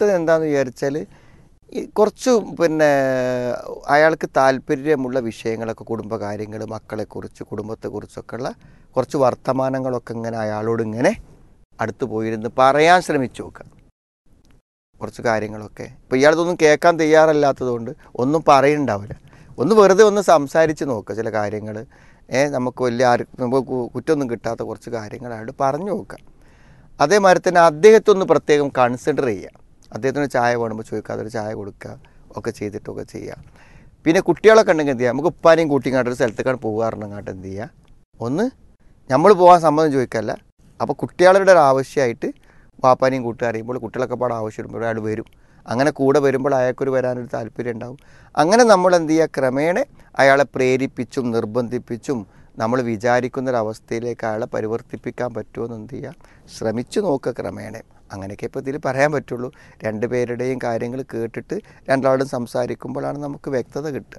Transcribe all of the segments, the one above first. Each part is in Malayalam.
രണ്ടാമത്തേത് എന്താണെന്ന് വിചാരിച്ചാൽ ഈ കുറച്ച് പിന്നെ അയാൾക്ക് താല്പര്യമുള്ള വിഷയങ്ങളൊക്കെ കുടുംബകാര്യങ്ങൾ മക്കളെക്കുറിച്ച് കുടുംബത്തെക്കുറിച്ചൊക്കെ ഉള്ള കുറച്ച് വർത്തമാനങ്ങളൊക്കെ ഇങ്ങനെ അയാളോട് ഇങ്ങനെ അടുത്ത് പോയിരുന്ന് പറയാൻ ശ്രമിച്ചു നോക്കുക കുറച്ച് കാര്യങ്ങളൊക്കെ ഇപ്പോൾ ഇയാളതൊന്നും കേൾക്കാൻ തയ്യാറല്ലാത്തതുകൊണ്ട് ഒന്നും പറയുന്നുണ്ടാവില്ല ഒന്ന് വെറുതെ ഒന്ന് സംസാരിച്ച് നോക്കുക ചില കാര്യങ്ങൾ ഏ നമുക്ക് വലിയ ആര് നമുക്ക് കു- കുറ്റമൊന്നും കിട്ടാത്ത കുറച്ച് കാര്യങ്ങൾ അയാളോട് പറഞ്ഞു നോക്കുക അതേമാതിരി തന്നെ അദ്ദേഹത്തെ ഒന്ന് പ്രത്യേകം കൺസിഡർ ചെയ്യുക അദ്ദേഹത്തിന് ചായ വേണമെങ്കിൽ ചോദിക്കുക അതൊരു ചായ കൊടുക്കുക ഒക്കെ ചെയ്തിട്ടൊക്കെ ചെയ്യുക പിന്നെ കുട്ടികളൊക്കെ ഉണ്ടെങ്കിൽ എന്ത് ചെയ്യുക നമുക്ക് ഉപ്പാനെയും കൂട്ടിങ്ങാട്ട് ഒരു സ്ഥലത്തേക്കാണ് പോകാറുണ്ടെങ്ങാട്ട് എന്ത് ചെയ്യുക ഒന്ന് നമ്മൾ പോകാൻ സമ്മതം ചോദിക്കല്ല അപ്പോൾ കുട്ടികളുടെ ഒരു ആവശ്യമായിട്ട് വാപ്പാനെയും കൂട്ടുകാരെയുമ്പോൾ കുട്ടികളൊക്കെ പാടെ ആവശ്യം വരുമ്പോൾ അയാൾ വരും അങ്ങനെ കൂടെ വരുമ്പോൾ അയാൾക്കൊരു വരാനൊരു താല്പര്യം ഉണ്ടാവും അങ്ങനെ നമ്മൾ എന്ത് ചെയ്യുക ക്രമേണ അയാളെ പ്രേരിപ്പിച്ചും നിർബന്ധിപ്പിച്ചും നമ്മൾ വിചാരിക്കുന്നൊരവസ്ഥയിലേക്ക് അയാളെ പരിവർത്തിപ്പിക്കാൻ പറ്റുമെന്ന് എന്ത് ചെയ്യുക ശ്രമിച്ചു നോക്കുക ക്രമേണ അങ്ങനെയൊക്കെ ഇപ്പോൾ ഇതിൽ പറയാൻ പറ്റുള്ളൂ രണ്ട് പേരുടെയും കാര്യങ്ങൾ കേട്ടിട്ട് രണ്ടാളും സംസാരിക്കുമ്പോഴാണ് നമുക്ക് വ്യക്തത കിട്ടുക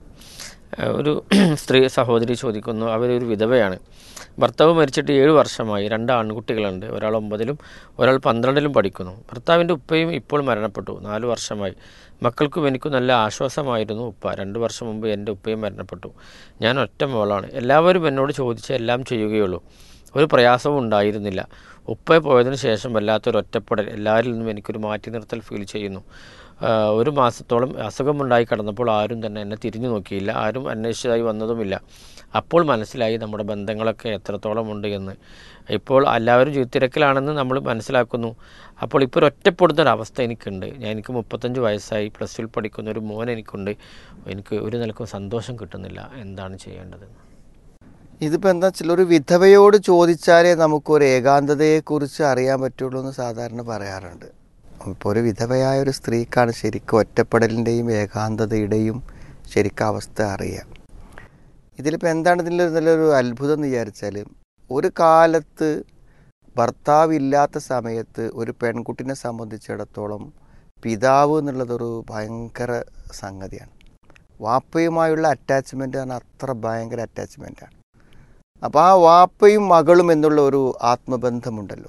ഏഹ് ഒരു സ്ത്രീ സഹോദരി ചോദിക്കുന്നു അവരൊരു വിധവയാണ് ഭർത്താവ് മരിച്ചിട്ട് ഏഴ് വർഷമായി രണ്ട് ആൺകുട്ടികളുണ്ട് ഒരാൾ ഒമ്പതിലും ഒരാൾ പന്ത്രണ്ടിലും പഠിക്കുന്നു ഭർത്താവിൻ്റെ ഉപ്പയും ഇപ്പോൾ മരണപ്പെട്ടു നാല് വർഷമായി മക്കൾക്കും എനിക്കും നല്ല ആശ്വാസമായിരുന്നു ഉപ്പ രണ്ട് വർഷം മുമ്പ് എൻ്റെ ഉപ്പയും മരണപ്പെട്ടു ഞാൻ ഒറ്റ മോളാണ് എല്ലാവരും എന്നോട് ചോദിച്ച് എല്ലാം ചെയ്യുകയുള്ളൂ ഒരു പ്രയാസവും ഉണ്ടായിരുന്നില്ല ഉപ്പ പോയതിനു ശേഷം വല്ലാത്തൊരു ഒറ്റപ്പെടൽ എല്ലാവരിൽ നിന്നും എനിക്കൊരു മാറ്റി നിർത്തൽ ഫീൽ ചെയ്യുന്നു ആഹ് ഒരു മാസത്തോളം അസുഖമുണ്ടായി കിടന്നപ്പോൾ ആരും തന്നെ എന്നെ തിരിഞ്ഞു നോക്കിയില്ല ആരും അന്വേഷിച്ചതായി വന്നതുമില്ല അപ്പോൾ മനസ്സിലായി നമ്മുടെ ബന്ധങ്ങളൊക്കെ എത്രത്തോളം ഉണ്ട് എന്ന് ഇപ്പോൾ എല്ലാവരും ജീവിതത്തിരക്കിലാണെന്ന് നമ്മൾ മനസ്സിലാക്കുന്നു അപ്പോൾ ഇപ്പോൾ ഒരു ഒറ്റപ്പെടുന്ന ഒരു അവസ്ഥ എനിക്കുണ്ട് ഞാൻ എനിക്ക് മുപ്പത്തഞ്ച് വയസ്സായി പ്ലസ് ടുവിൽ പഠിക്കുന്ന ഒരു മോൻ എനിക്കുണ്ട് എനിക്ക് ഒരു നിലക്കും സന്തോഷം കിട്ടുന്നില്ല എന്താണ് ചെയ്യേണ്ടത് ഇതിപ്പോൾ എന്താ വെച്ചാൽ ഒരു വിധവയോട് ചോദിച്ചാലേ നമുക്കൊരു ഏകാന്തതയെക്കുറിച്ച് അറിയാൻ പറ്റുള്ളൂ എന്ന് സാധാരണ പറയാറുണ്ട് ഇപ്പോൾ ഒരു വിധവയായ ഒരു സ്ത്രീക്കാണ് ശരിക്കും ഒറ്റപ്പെടലിൻ്റെയും ഏകാന്തതയുടെയും ശരിക്കും അവസ്ഥ അറിയാം ഇതിലിപ്പോൾ എന്താണ് ഇതിൻ്റെ നല്ലൊരു അത്ഭുതം എന്ന് വിചാരിച്ചാൽ ഒരു കാലത്ത് ഭർത്താവില്ലാത്ത സമയത്ത് ഒരു പെൺകുട്ടിനെ സംബന്ധിച്ചിടത്തോളം പിതാവ് എന്നുള്ളതൊരു ഭയങ്കര സംഗതിയാണ് വാപ്പയുമായുള്ള അറ്റാച്ച്മെൻ്റ് ആണ് അത്ര ഭയങ്കര അറ്റാച്ച്മെൻറ്റാണ് അപ്പോൾ ആ വാപ്പയും മകളും എന്നുള്ള ഒരു ആത്മബന്ധമുണ്ടല്ലോ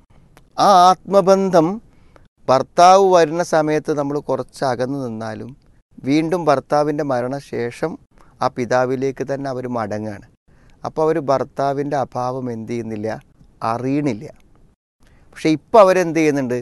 ആ ആത്മബന്ധം ഭർത്താവ് വരുന്ന സമയത്ത് നമ്മൾ കുറച്ച് അകന്നു നിന്നാലും വീണ്ടും ഭർത്താവിൻ്റെ മരണശേഷം ആ പിതാവിലേക്ക് തന്നെ അവർ മടങ്ങാണ് അപ്പോൾ അവർ ഭർത്താവിൻ്റെ അഭാവം എന്ത് ചെയ്യുന്നില്ല അറിയണില്ല പക്ഷെ ഇപ്പോൾ അവരെന്ത് ചെയ്യുന്നുണ്ട്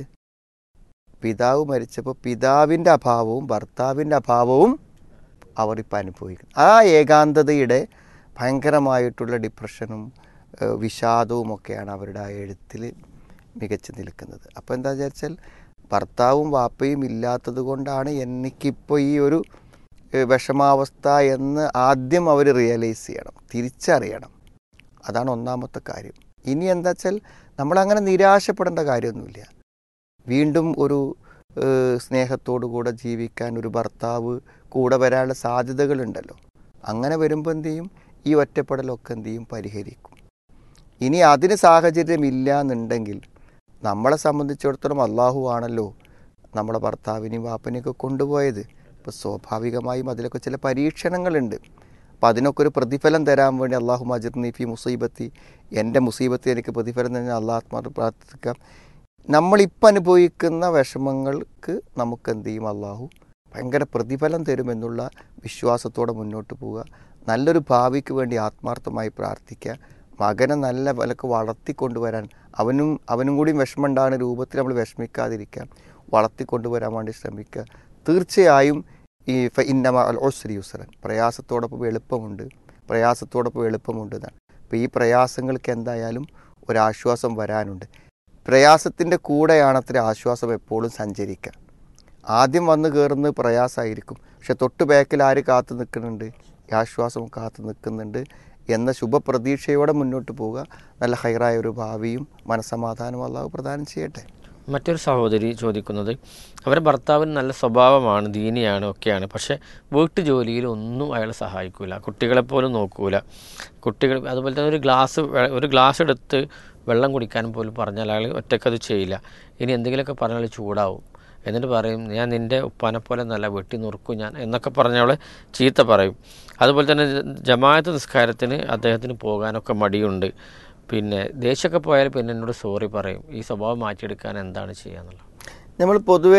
പിതാവ് മരിച്ചപ്പോൾ പിതാവിൻ്റെ അഭാവവും ഭർത്താവിൻ്റെ അഭാവവും അവർ ഇപ്പം അനുഭവിക്കുന്നു ആ ഏകാന്തതയുടെ ഭയങ്കരമായിട്ടുള്ള ഡിപ്രഷനും ഏഹ് വിഷാദവും ഒക്കെയാണ് അവരുടെ ആ എഴുത്തിൽ മികച്ചു നിൽക്കുന്നത് അപ്പോൾ എന്താ വിചാരിച്ചാൽ ഭർത്താവും വാപ്പയും ഇല്ലാത്തത് കൊണ്ടാണ് എനിക്കിപ്പോൾ ഈ ഒരു ഏഹ് വിഷമാവസ്ഥ എന്ന് ആദ്യം അവർ റിയലൈസ് ചെയ്യണം തിരിച്ചറിയണം അതാണ് ഒന്നാമത്തെ കാര്യം ഇനി എന്താ വെച്ചാൽ നമ്മളങ്ങനെ നിരാശപ്പെടേണ്ട കാര്യമൊന്നുമില്ല വീണ്ടും ഒരു ഏഹ് സ്നേഹത്തോടു കൂടെ ജീവിക്കാൻ ഒരു ഭർത്താവ് കൂടെ വരാനുള്ള സാധ്യതകളുണ്ടല്ലോ അങ്ങനെ വരുമ്പോൾ എന്ത് ചെയ്യും ഈ ഒറ്റപ്പെടലൊക്കെ എന്ത് ചെയ്യും പരിഹരിക്കും ഇനി അതിന് സാഹചര്യം ഇല്ല എന്നുണ്ടെങ്കിൽ നമ്മളെ സംബന്ധിച്ചിടത്തോളം അള്ളാഹു ആണല്ലോ നമ്മളെ ഭർത്താവിനെയും വാപ്പനെയൊക്കെ കൊണ്ടുപോയത് ഇപ്പോൾ സ്വാഭാവികമായും അതിലൊക്കെ ചില പരീക്ഷണങ്ങളുണ്ട് അപ്പം അതിനൊക്കെ ഒരു പ്രതിഫലം തരാൻ വേണ്ടി അള്ളാഹു മജിർ നീഫി മുസീബത്തി എൻ്റെ മുസീബത്തി എനിക്ക് പ്രതിഫലം തന്നെ അള്ളാഹ് പ്രാർത്ഥിക്കാം നമ്മളിപ്പോൾ അനുഭവിക്കുന്ന വിഷമങ്ങൾക്ക് നമുക്ക് എന്ത് ചെയ്യും അള്ളാഹു ഭയങ്കര പ്രതിഫലം തരുമെന്നുള്ള വിശ്വാസത്തോടെ മുന്നോട്ട് പോവുക നല്ലൊരു ഭാവിക്ക് വേണ്ടി ആത്മാർത്ഥമായി പ്രാർത്ഥിക്കുക മകനെ നല്ല വിലക്ക് വളർത്തിക്കൊണ്ടുവരാൻ അവനും അവനും കൂടി വിഷമമുണ്ടാകുന്ന രൂപത്തിൽ നമ്മൾ വിഷമിക്കാതിരിക്കുക വളർത്തിക്കൊണ്ടുവരാൻ വേണ്ടി ശ്രമിക്കുക തീർച്ചയായും ഈ ഫ ഇന്നമ അൽ ഒസ്രി യുസറൻ പ്രയാസത്തോടൊപ്പം എളുപ്പമുണ്ട് പ്രയാസത്തോടൊപ്പം എളുപ്പമുണ്ട് എന്നാണ് അപ്പോൾ ഈ പ്രയാസങ്ങൾക്ക് എന്തായാലും ഒരാശ്വാസം വരാനുണ്ട് പ്രയാസത്തിൻ്റെ കൂടെയാണത്ര ആശ്വാസം എപ്പോഴും സഞ്ചരിക്കുക ആദ്യം വന്ന് കയറുന്നത് പ്രയാസമായിരിക്കും പക്ഷെ തൊട്ട് ബാക്കിൽ ആര് കാത്തു നിൽക്കുന്നുണ്ട് ഈ ആശ്വാസം കാത്തു നിൽക്കുന്നുണ്ട് എന്ന ശുഭപ്രതീക്ഷയോടെ മുന്നോട്ട് പോവുക നല്ല ഹൈറായ ഒരു ഭാവിയും മനസമാധാനവും അള്ളാഹു പ്രദാനം ചെയ്യട്ടെ മറ്റൊരു സഹോദരി ചോദിക്കുന്നത് അവരുടെ ഭർത്താവിന് നല്ല സ്വഭാവമാണ് ദീനിയാണ് ഒക്കെയാണ് പക്ഷേ വീട്ടു ജോലിയിൽ ഒന്നും അയാൾ സഹായിക്കൂല കുട്ടികളെ പോലും നോക്കൂല കുട്ടികൾ അതുപോലെ തന്നെ ഒരു ഗ്ലാസ് വെ- ഒരു ഗ്ലാസ് എടുത്ത് വെള്ളം കുടിക്കാൻ പോലും പറഞ്ഞാൽ അയാൾ ഒറ്റക്കത് ചെയ്യില്ല ഇനി എന്തെങ്കിലുമൊക്കെ പറഞ്ഞാൽ ചൂടാവും എന്നിട്ട് പറയും ഞാൻ നിൻ്റെ ഉപ്പാനെ പോലെ നല്ല വെട്ടി നുറുക്കും ഞാൻ എന്നൊക്കെ പറഞ്ഞവളെ ചീത്ത പറയും അതുപോലെ തന്നെ ജ- ജമാഅത്ത് നിസ്കാരത്തിന് അദ്ദേഹത്തിന് പോകാനൊക്കെ മടിയുണ്ട് പിന്നെ ദേഷ്യമൊക്കെ പോയാൽ പിന്നെ എന്നോട് സോറി പറയും ഈ സ്വഭാവം മാറ്റിയെടുക്കാൻ എന്താണ് ചെയ്യാന്നുള്ളത് നമ്മൾ പൊതുവെ